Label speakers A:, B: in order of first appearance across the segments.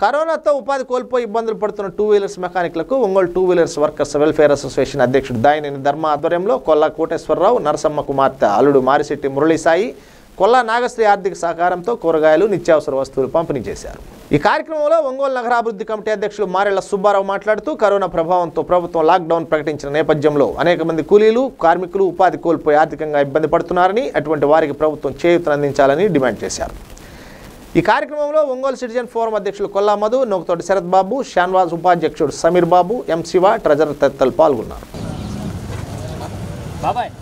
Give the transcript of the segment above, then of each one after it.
A: కరోనాతో ఉపాధి కోల్పోయి ఇబ్బందులు పడుతున్న టూ వీలర్స్ మెకానిక్లకు Ongole two wheelers workers welfare association అధ్యక్షుడు దాయినేని ధర్మ ఆధ్వర్యంలో కొల్లా కోటేశ్వరరావు నరసమ్మ కుమార్తె అల్లుడు మారిశెట్టి మురళీసాయి కొల్లా నాగశ్రీ ఆర్థిక సహకారంతో కూరగాయలు నిత్యావసర వస్తువులు పంపిణీ చేశారు ఈ కార్యక్రమంలో ఒంగోలు నగరాభివృద్ధి కమిటీ అధ్యక్షులు మారెళ్ల సుబ్బారావు మాట్లాడుతూ కరోనా ప్రభావంతో ప్రభుత్వం లాక్డౌన్ ప్రకటించిన నేపథ్యంలో అనేక మంది కూలీలు కార్మికులు ఉపాధి కోల్పోయి ఆర్థికంగా ఇబ్బంది పడుతున్నారని అటువంటి వారికి ప్రభుత్వం చేయూతనందించాలని డిమాండ్ చేశారు ఈ కార్యక్రమంలో ఒంగోలు సిటిజన్ ఫోరం అధ్యక్షులు కొల్లా మధు నొకతోటి శరత్ బాబు షాన్వాజ్ ఉపాధ్యక్షుడు సమీర్ బాబు ఎం శివ ట్రెజరర్ తదితరులు పాల్గొన్నారు
B: బాబాయ్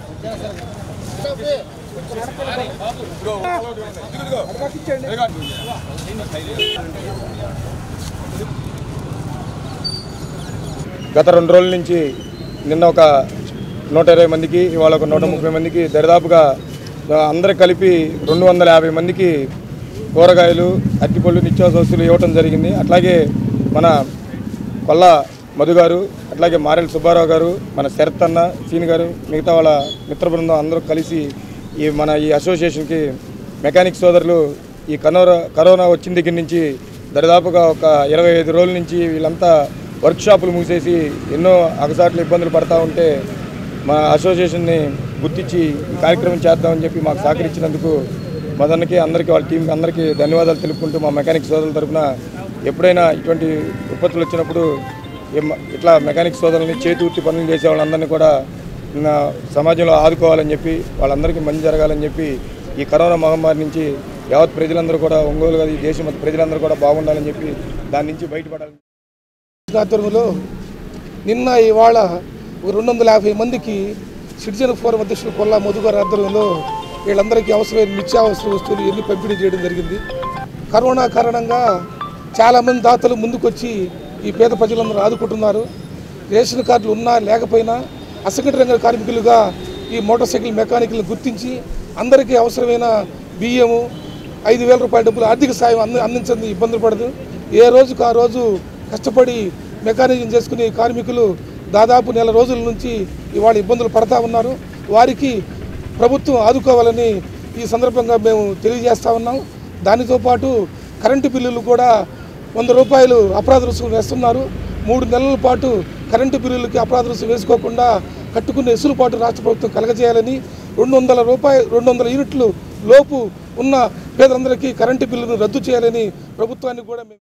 C: గత రెండు రోజుల నుంచి నిన్న ఒక నూట ఇరవై మందికి ఇవాళ ఒక నూట ముప్పై మందికి దరిదాపుగా ఆ, అందరు కలిపి రెండు వందల యాభై మందికి కూరగాయలు అరటిపళ్ళు నిత్యావసర వస్తువులు ఇవ్వటం జరిగింది అట్లాగే మన కొల్ల మధు గారు అట్లాగే మారెల్ సుబ్బారావు గారు మన శరత్ అన్న సీని గారు మిగతా వాళ్ళ మిత్ర బృందం అందరూ కలిసి ఈ మన ఈ అసోసియేషన్కి మెకానిక్ సోదరులు ఈ కరోనా కరోనా వచ్చిన దగ్గర నుంచి దరిదాపుగా ఒక ఇరవై ఐదు రోజుల నుంచి వీళ్ళంతా వర్క్ షాపులు మూసేసి ఎన్నో అగసాట్లు ఇబ్బందులు పడతా ఉంటే మా అసోసియేషన్ని గుర్తించి ఈ కార్యక్రమం చేద్దామని చెప్పి మాకు సహకరించినందుకు మదన్కి అందరికీ వాళ్ళ టీంకి అందరికీ ధన్యవాదాలు తెలుపుకుంటూ మా మెకానిక్ సోదరుల తరపున ఎప్పుడైనా ఇటువంటి విపత్తులు వచ్చినప్పుడు ఏం- ఇట్లా మెకానిక్ సోదరుల్ని చేతి వృత్తి పనులు చేసే వాళ్ళందరినీ కూడా నా సమాజంలో ఆదుకోవాలని చెప్పి వాళ్ళందరికీ మంచి జరగాలని చెప్పి ఈ కరోనా మహమ్మారి నుంచి యావత్ ప్రజలందరూ కూడా ఒంగోలు కాదు ఈ దేశం మొత్తం ప్రజలందరూ కూడా బాగుండాలని చెప్పి దాని నుంచి బయటపడాలని
D: ఆధ్వర్యంలో నిన్న ఇవాళ ఒక రెండు వందల యాభై మందికి సిటిజన్ ఫోరం అధ్యక్షులు కొల్లా మధు గారి ఆధ్వర్యంలో వీళ్ళందరికీ అవసరమైన నిత్యావసర వస్తువులు ఎన్ని పంపిణీ చేయడం జరిగింది కరోనా కారణంగా చాలామంది దాతలు ముందుకొచ్చి ఈ పేద ప్రజలందరూ ఆదుకుంటున్నారు రేషన్ కార్డులు ఉన్నా లేకపోయినా అసంఘటిత రంగ కార్మికులుగా ఈ మోటార్ సైకిల్ మెకానికల్ని గుర్తించి అందరికీ అవసరమైన బియ్యము ఐదు వేల రూపాయల డబ్బులు ఆర్థిక సాయం అంది అందించండి ఇబ్బందులు పడదు ఏ రోజుకు ఆ రోజు కష్టపడి మెకానిజం చేసుకునే కార్మికులు దాదాపు నెల రోజుల నుంచి ఇవాళ ఇబ్బందులు పడతా ఉన్నారు వారికి ప్రభుత్వం ఆదుకోవాలని ఈ సందర్భంగా మేము తెలియజేస్తా ఉన్నాం దానితో పాటు కరెంటు బిల్లులు కూడా వంద రూపాయలు అపరాధ రుసుము వేస్తున్నారు మూడు నెలల పాటు కరెంటు బిల్లులకి అపరాధ రుసుము వేసుకోకుండా కట్టుకునే వెసులుబాటు రాష్ట్ర ప్రభుత్వం కలగజేయాలని రెండు వందల రూపాయలు రెండు వందల యూనిట్లు లోపు ఉన్న పేదలందరికీ కరెంటు బిల్లును రద్దు చేయాలని ప్రభుత్వాన్ని కూడా మేము